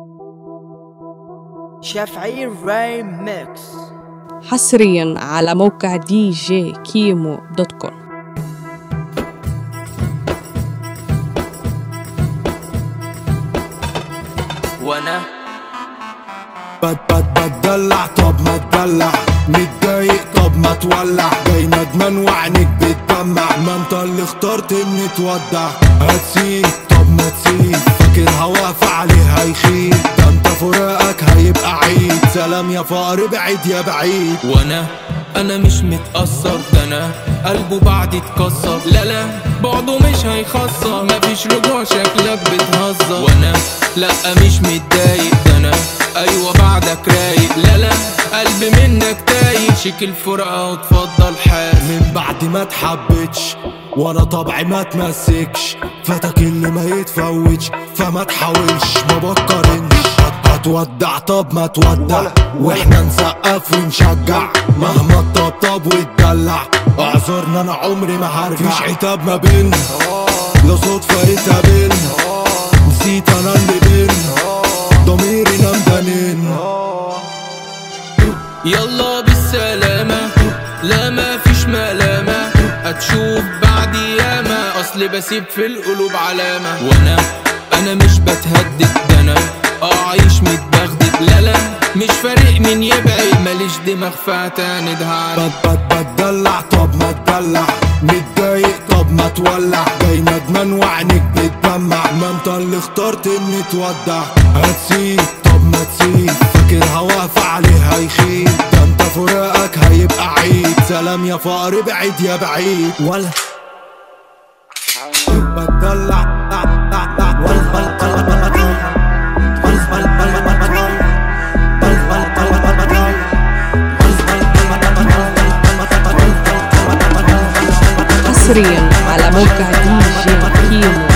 شافعي ريميكس حصريا على موقع دي جي كيمو دوت كوم وانا بد بد بتدلع طب ما تدلع متضايق طب ما تولع جاي ندمان وعينك بتدمع ما انت اللي اخترت اني تودع هتسيب طب ما تسيب فاكر هوقف عليه هيخيب ده انت فراقك هيبقى عيد سلام يا فقر بعيد يا بعيد وانا انا مش متأثر ده انا قلبه بعد اتكسر لا لا بعده مش هيخسر مفيش رجوع شكلك بتهزر وانا لا مش متضايق ده انا ايوه بعدك رايق لا لا قلبي منك تايه شيك الفرقة وتفضل حاسس من بعد ما اتحبتش وانا طبعي ما تمسكش فاتك اللي ما يتفوتش فما تحاولش ما بكرنش هت- هتودع طب ما تودع واحنا نسقف ونشجع مهما تطبطب وتدلع اعذرنا انا عمري ما هرجع مفيش عتاب ما بينا لا صدفة يتقابلنا نسيت انا اللي بينا ضميري نام دانين يلا بالسلامة لا ما فيش ملامة هتشوف بعد ياما اصل بسيب في القلوب علامة وانا انا مش بتهدد ده انا اعيش متبغدد لا لا مش فارق مين يبعد ماليش دماغ فهتاند هعرف بد بد بتدلع طب ما تدلع متضايق طب ما تولع جاي ندمان وعينك بتدمع ما انت اللي اخترت اني تودع هتسيب طب ما تسيب فاكر هوقف عليه هيخيب ده انت فراقك هيبقى عيد سلام يا فقر بعيد يا بعيد ولا بتدلع حصريا على موقع دي جي كيمو